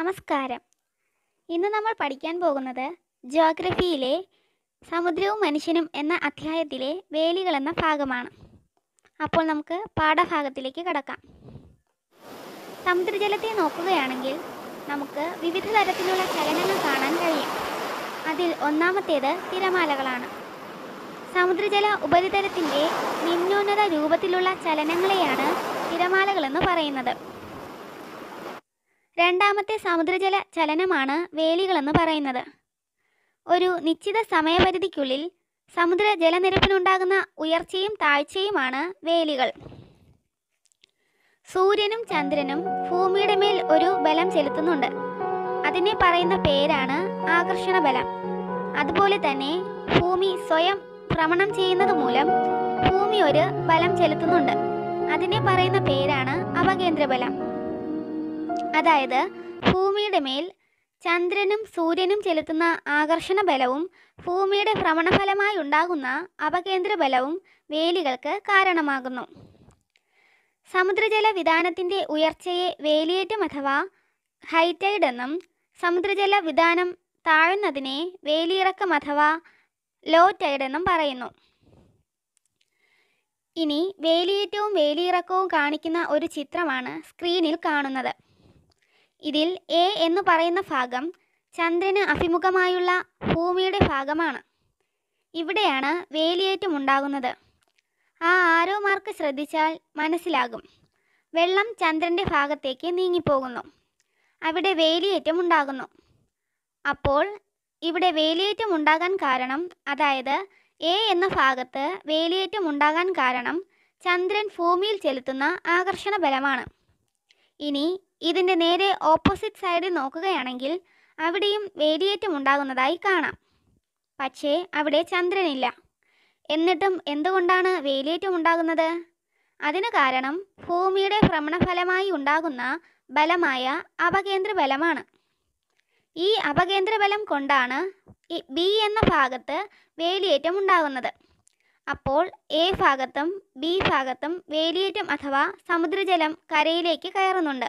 നമസ്കാരം ഇന്ന് നമ്മൾ പഠിക്കാൻ പോകുന്നത് ജോഗ്രഫിയിലെ സമുദ്രവും മനുഷ്യനും എന്ന അധ്യായത്തിലെ വേലികൾ എന്ന ഭാഗമാണ് അപ്പോൾ നമുക്ക് പാഠഭാഗത്തിലേക്ക് കടക്കാം സമുദ്രജലത്തെ നോക്കുകയാണെങ്കിൽ നമുക്ക് വിവിധ തരത്തിലുള്ള ചലനങ്ങൾ കാണാൻ കഴിയും അതിൽ ഒന്നാമത്തേത് തിരമാലകളാണ് സമുദ്രജല ഉപരിതലത്തിൻ്റെ നിമ്നോന്നത രൂപത്തിലുള്ള ചലനങ്ങളെയാണ് തിരമാലകളെന്ന് പറയുന്നത് രണ്ടാമത്തെ സമുദ്രജല ചലനമാണ് വേലികളെന്ന് പറയുന്നത് ഒരു നിശ്ചിത സമയപരിധിക്കുള്ളിൽ സമുദ്ര ജലനിരപ്പിനുണ്ടാകുന്ന ഉയർച്ചയും താഴ്ചയുമാണ് വേലികൾ സൂര്യനും ചന്ദ്രനും ഭൂമിയുടെ മേൽ ഒരു ബലം ചെലുത്തുന്നുണ്ട് അതിനെ പറയുന്ന പേരാണ് ആകർഷണ ബലം അതുപോലെ തന്നെ ഭൂമി സ്വയം ഭ്രമണം ചെയ്യുന്നത് മൂലം ഭൂമി ഒരു ബലം ചെലുത്തുന്നുണ്ട് അതിനെ പറയുന്ന പേരാണ് അപകേന്ദ്ര ബലം അതായത് ഭൂമിയുടെ മേൽ ചന്ദ്രനും സൂര്യനും ചെലുത്തുന്ന ആകർഷണ ബലവും ഭൂമിയുടെ ഭ്രമണഫലമായി ഉണ്ടാകുന്ന അപകേന്ദ്ര ബലവും വേലികൾക്ക് കാരണമാകുന്നു സമുദ്രജല വിധാനത്തിൻ്റെ ഉയർച്ചയെ വേലിയേറ്റം അഥവാ ഹൈറ്റൈഡ് എന്നും സമുദ്രജല വിധാനം താഴുന്നതിനെ വേലിയിറക്കം അഥവാ ലോ ടൈഡ് എന്നും പറയുന്നു ഇനി വേലിയേറ്റവും വേലിയിറക്കവും കാണിക്കുന്ന ഒരു ചിത്രമാണ് സ്ക്രീനിൽ കാണുന്നത് ഇതിൽ എ എന്ന് പറയുന്ന ഭാഗം ചന്ദ്രന് അഭിമുഖമായുള്ള ഭൂമിയുടെ ഭാഗമാണ് ഇവിടെയാണ് വേലിയേറ്റം ഉണ്ടാകുന്നത് ആ ആരോ മാർക്ക് ശ്രദ്ധിച്ചാൽ മനസ്സിലാകും വെള്ളം ചന്ദ്രൻ്റെ ഭാഗത്തേക്ക് നീങ്ങിപ്പോകുന്നു അവിടെ വേലിയേറ്റം ഉണ്ടാകുന്നു അപ്പോൾ ഇവിടെ വേലിയേറ്റം ഉണ്ടാകാൻ കാരണം അതായത് എ എന്ന ഭാഗത്ത് വേലിയേറ്റം ഉണ്ടാകാൻ കാരണം ചന്ദ്രൻ ഭൂമിയിൽ ചെലുത്തുന്ന ആകർഷണ ബലമാണ് ഇനി ഇതിൻ്റെ നേരെ ഓപ്പോസിറ്റ് സൈഡിൽ നോക്കുകയാണെങ്കിൽ അവിടെയും വേലിയേറ്റം ഉണ്ടാകുന്നതായി കാണാം പക്ഷേ അവിടെ ചന്ദ്രനില്ല എന്നിട്ടും എന്തുകൊണ്ടാണ് വേലിയേറ്റം ഉണ്ടാകുന്നത് അതിന് കാരണം ഭൂമിയുടെ ഭ്രമണഫലമായി ഉണ്ടാകുന്ന ബലമായ അപകേന്ദ്ര ബലമാണ് ഈ അപകേന്ദ്ര ബലം കൊണ്ടാണ് ഈ ബി എന്ന ഭാഗത്ത് വേലിയേറ്റം ഉണ്ടാകുന്നത് അപ്പോൾ എ ഭാഗത്തും ബി ഭാഗത്തും വേലിയേറ്റം അഥവാ സമുദ്രജലം കരയിലേക്ക് കയറുന്നുണ്ട്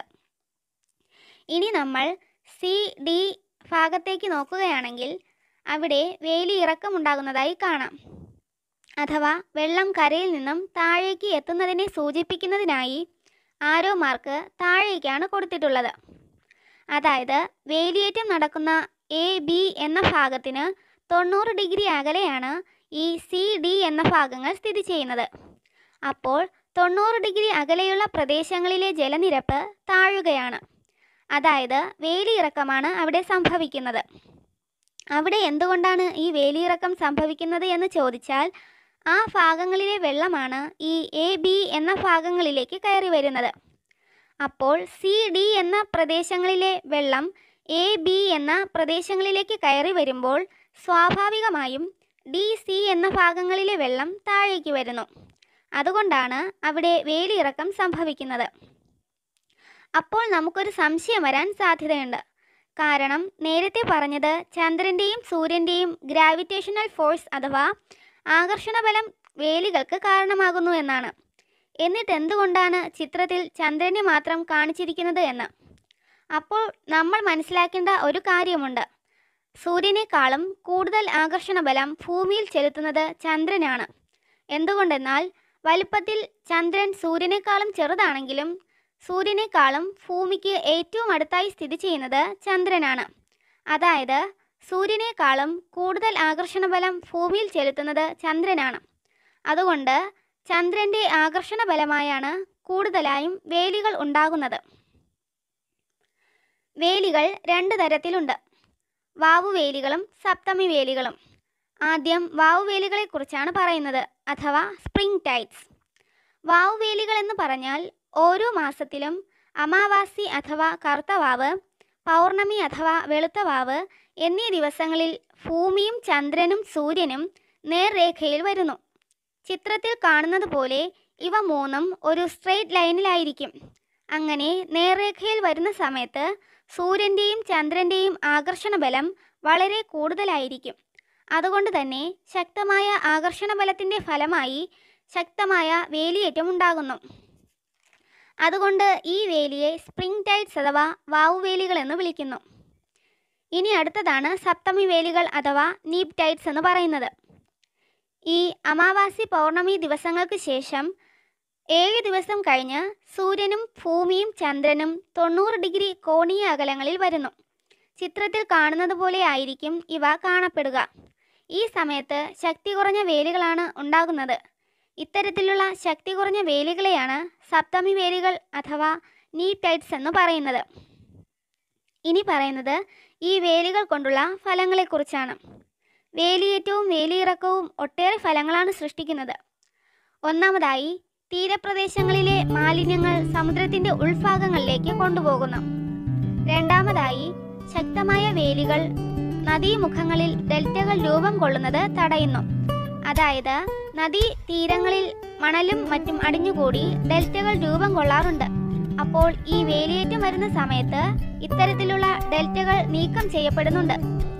ഇനി നമ്മൾ സി ഡി ഭാഗത്തേക്ക് നോക്കുകയാണെങ്കിൽ അവിടെ വേലിയിറക്കം ഉണ്ടാകുന്നതായി കാണാം അഥവാ വെള്ളം കരയിൽ നിന്നും താഴേക്ക് എത്തുന്നതിനെ സൂചിപ്പിക്കുന്നതിനായി ആരോ മാർക്ക് താഴേക്കാണ് കൊടുത്തിട്ടുള്ളത് അതായത് വേലിയേറ്റം നടക്കുന്ന എ ബി എന്ന ഭാഗത്തിന് തൊണ്ണൂറ് ഡിഗ്രി അകലെയാണ് ഈ സി ഡി എന്ന ഭാഗങ്ങൾ സ്ഥിതി ചെയ്യുന്നത് അപ്പോൾ തൊണ്ണൂറ് ഡിഗ്രി അകലെയുള്ള പ്രദേശങ്ങളിലെ ജലനിരപ്പ് താഴുകയാണ് അതായത് വേലിയിറക്കമാണ് അവിടെ സംഭവിക്കുന്നത് അവിടെ എന്തുകൊണ്ടാണ് ഈ വേലിയിറക്കം സംഭവിക്കുന്നത് എന്ന് ചോദിച്ചാൽ ആ ഭാഗങ്ങളിലെ വെള്ളമാണ് ഈ എ ബി എന്ന ഭാഗങ്ങളിലേക്ക് കയറി വരുന്നത് അപ്പോൾ സി ഡി എന്ന പ്രദേശങ്ങളിലെ വെള്ളം എ ബി എന്ന പ്രദേശങ്ങളിലേക്ക് കയറി വരുമ്പോൾ സ്വാഭാവികമായും ഡി സി എന്ന ഭാഗങ്ങളിലെ വെള്ളം താഴേക്ക് വരുന്നു അതുകൊണ്ടാണ് അവിടെ വേലിയിറക്കം സംഭവിക്കുന്നത് അപ്പോൾ നമുക്കൊരു സംശയം വരാൻ സാധ്യതയുണ്ട് കാരണം നേരത്തെ പറഞ്ഞത് ചന്ദ്രൻ്റെയും സൂര്യൻ്റെയും ഗ്രാവിറ്റേഷണൽ ഫോഴ്സ് അഥവാ ആകർഷണ ബലം വേലികൾക്ക് കാരണമാകുന്നു എന്നാണ് എന്നിട്ട് എന്തുകൊണ്ടാണ് ചിത്രത്തിൽ ചന്ദ്രനെ മാത്രം കാണിച്ചിരിക്കുന്നത് എന്ന് അപ്പോൾ നമ്മൾ മനസ്സിലാക്കേണ്ട ഒരു കാര്യമുണ്ട് സൂര്യനേക്കാളും കൂടുതൽ ആകർഷണ ബലം ഭൂമിയിൽ ചെലുത്തുന്നത് ചന്ദ്രനാണ് എന്തുകൊണ്ടെന്നാൽ വലുപ്പത്തിൽ ചന്ദ്രൻ സൂര്യനേക്കാളും ചെറുതാണെങ്കിലും സൂര്യനേക്കാളും ഭൂമിക്ക് ഏറ്റവും അടുത്തായി സ്ഥിതി ചെയ്യുന്നത് ചന്ദ്രനാണ് അതായത് സൂര്യനേക്കാളും കൂടുതൽ ആകർഷണ ബലം ഭൂമിയിൽ ചെലുത്തുന്നത് ചന്ദ്രനാണ് അതുകൊണ്ട് ചന്ദ്രൻ്റെ ആകർഷണ ബലമായാണ് കൂടുതലായും വേലികൾ ഉണ്ടാകുന്നത് വേലികൾ രണ്ട് തരത്തിലുണ്ട് വാവുവേലികളും സപ്തമി വേലികളും ആദ്യം വാവുവേലികളെക്കുറിച്ചാണ് പറയുന്നത് അഥവാ സ്പ്രിംഗ് ടൈഡ്സ് വാവുവേലികൾ എന്ന് പറഞ്ഞാൽ ഓരോ മാസത്തിലും അമാവാസി അഥവാ കറുത്ത വാവ് പൗർണമി അഥവാ വെളുത്ത വാവ് എന്നീ ദിവസങ്ങളിൽ ഭൂമിയും ചന്ദ്രനും സൂര്യനും നേർരേഖയിൽ വരുന്നു ചിത്രത്തിൽ കാണുന്നത് പോലെ ഇവ മൂന്നും ഒരു സ്ട്രെയിറ്റ് ലൈനിലായിരിക്കും അങ്ങനെ നേർരേഖയിൽ വരുന്ന സമയത്ത് സൂര്യൻ്റെയും ചന്ദ്രൻ്റെയും ആകർഷണ ബലം വളരെ കൂടുതലായിരിക്കും അതുകൊണ്ട് തന്നെ ശക്തമായ ആകർഷണ ബലത്തിൻ്റെ ഫലമായി ശക്തമായ വേലിയേറ്റം ഉണ്ടാകുന്നു അതുകൊണ്ട് ഈ വേലിയെ സ്പ്രിംഗ് ടൈഡ്സ് അഥവാ വാവുവേലികൾ എന്ന് വിളിക്കുന്നു ഇനി അടുത്തതാണ് സപ്തമി വേലികൾ അഥവാ നീപ് ടൈഡ്സ് എന്ന് പറയുന്നത് ഈ അമാവാസി പൗർണമി ദിവസങ്ങൾക്ക് ശേഷം ഏഴ് ദിവസം കഴിഞ്ഞ് സൂര്യനും ഭൂമിയും ചന്ദ്രനും തൊണ്ണൂറ് ഡിഗ്രി കോണീയ അകലങ്ങളിൽ വരുന്നു ചിത്രത്തിൽ കാണുന്നത് പോലെ ആയിരിക്കും ഇവ കാണപ്പെടുക ഈ സമയത്ത് ശക്തി കുറഞ്ഞ വേലികളാണ് ഉണ്ടാകുന്നത് ഇത്തരത്തിലുള്ള ശക്തി കുറഞ്ഞ വേലികളെയാണ് സപ്തമി വേലികൾ അഥവാ നീ ടൈറ്റ്സ് എന്ന് പറയുന്നത് ഇനി പറയുന്നത് ഈ വേലികൾ കൊണ്ടുള്ള ഫലങ്ങളെക്കുറിച്ചാണ് വേലിയേറ്റവും വേലിയിറക്കവും ഒട്ടേറെ ഫലങ്ങളാണ് സൃഷ്ടിക്കുന്നത് ഒന്നാമതായി തീരപ്രദേശങ്ങളിലെ മാലിന്യങ്ങൾ സമുദ്രത്തിന്റെ ഉൾഭാഗങ്ങളിലേക്ക് കൊണ്ടുപോകുന്നു രണ്ടാമതായി ശക്തമായ വേലികൾ നദീമുഖങ്ങളിൽ ഡെൽറ്റകൾ രൂപം കൊള്ളുന്നത് തടയുന്നു അതായത് നദീ തീരങ്ങളിൽ മണലും മറ്റും അടിഞ്ഞുകൂടി ഡെൽറ്റകൾ രൂപം കൊള്ളാറുണ്ട് അപ്പോൾ ഈ വേലിയേറ്റം വരുന്ന സമയത്ത് ഇത്തരത്തിലുള്ള ഡെൽറ്റകൾ നീക്കം ചെയ്യപ്പെടുന്നുണ്ട്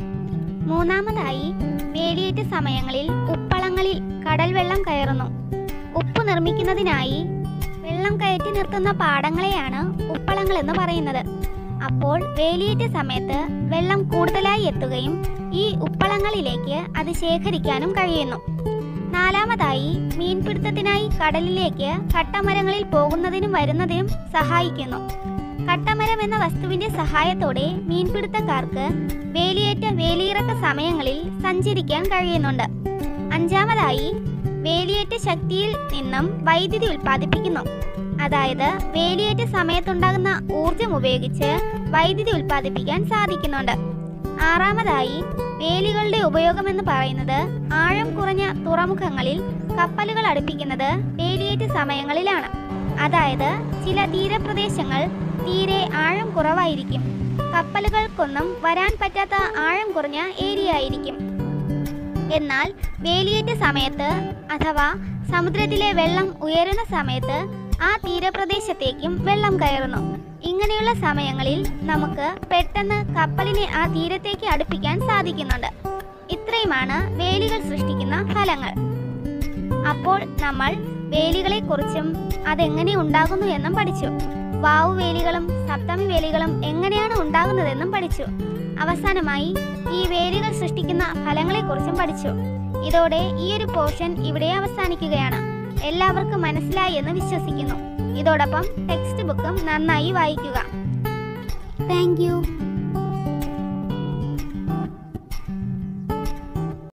മൂന്നാമതായി വേലിയേറ്റ സമയങ്ങളിൽ ഉപ്പളങ്ങളിൽ കടൽ വെള്ളം കയറുന്നു ഉപ്പ് നിർമ്മിക്കുന്നതിനായി വെള്ളം കയറ്റി നിർത്തുന്ന പാടങ്ങളെയാണ് ഉപ്പളങ്ങൾ എന്ന് പറയുന്നത് അപ്പോൾ വേലിയേറ്റ സമയത്ത് വെള്ളം കൂടുതലായി എത്തുകയും ഈ ഉപ്പളങ്ങളിലേക്ക് അത് ശേഖരിക്കാനും കഴിയുന്നു നാലാമതായി മീൻപിടുത്തത്തിനായി കടലിലേക്ക് കട്ടമരങ്ങളിൽ പോകുന്നതിനും വരുന്നതിനും സഹായിക്കുന്നു കട്ടമരം എന്ന വസ്തുവിന്റെ സഹായത്തോടെ മീൻപിടുത്തക്കാർക്ക് വേലിയേറ്റ വേലിയിറക്ക സമയങ്ങളിൽ സഞ്ചരിക്കാൻ കഴിയുന്നുണ്ട് അഞ്ചാമതായി വേലിയേറ്റ ശക്തിയിൽ നിന്നും വൈദ്യുതി ഉൽപ്പാദിപ്പിക്കുന്നു അതായത് വേലിയേറ്റ സമയത്തുണ്ടാകുന്ന ഊർജം ഉപയോഗിച്ച് വൈദ്യുതി ഉൽപ്പാദിപ്പിക്കാൻ സാധിക്കുന്നുണ്ട് ആറാമതായി വേലികളുടെ ഉപയോഗം എന്ന് പറയുന്നത് ആഴം കുറഞ്ഞ തുറമുഖങ്ങളിൽ കപ്പലുകൾ അടുപ്പിക്കുന്നത് വേലിയേറ്റ സമയങ്ങളിലാണ് അതായത് ചില തീരപ്രദേശങ്ങൾ തീരെ ആഴം കുറവായിരിക്കും കപ്പലുകൾക്കൊന്നും വരാൻ പറ്റാത്ത ആഴം കുറഞ്ഞ ഏരിയ ആയിരിക്കും എന്നാൽ വേലിയേറ്റ സമയത്ത് അഥവാ സമുദ്രത്തിലെ വെള്ളം ഉയരുന്ന സമയത്ത് ആ തീരപ്രദേശത്തേക്കും വെള്ളം കയറുന്നു ഇങ്ങനെയുള്ള സമയങ്ങളിൽ നമുക്ക് പെട്ടെന്ന് കപ്പലിനെ ആ തീരത്തേക്ക് അടുപ്പിക്കാൻ സാധിക്കുന്നുണ്ട് ഇത്രയുമാണ് വേലികൾ സൃഷ്ടിക്കുന്ന ഫലങ്ങൾ അപ്പോൾ നമ്മൾ വേലികളെക്കുറിച്ചും അതെങ്ങനെ ഉണ്ടാകുന്നു എന്നും പഠിച്ചു വാവു വേലികളും സപ്തമി വേലികളും എങ്ങനെയാണ് ഉണ്ടാകുന്നതെന്നും പഠിച്ചു അവസാനമായി ഈ വേലികൾ സൃഷ്ടിക്കുന്ന ഫലങ്ങളെക്കുറിച്ചും പഠിച്ചു ഇതോടെ ഈ ഒരു പോർഷൻ ഇവിടെ അവസാനിക്കുകയാണ് എല്ലാവർക്കും മനസ്സിലായി എന്ന് വിശ്വസിക്കുന്നു ഇതോടൊപ്പം ടെക്സ്റ്റ് ബുക്കും നന്നായി വായിക്കുക താങ്ക്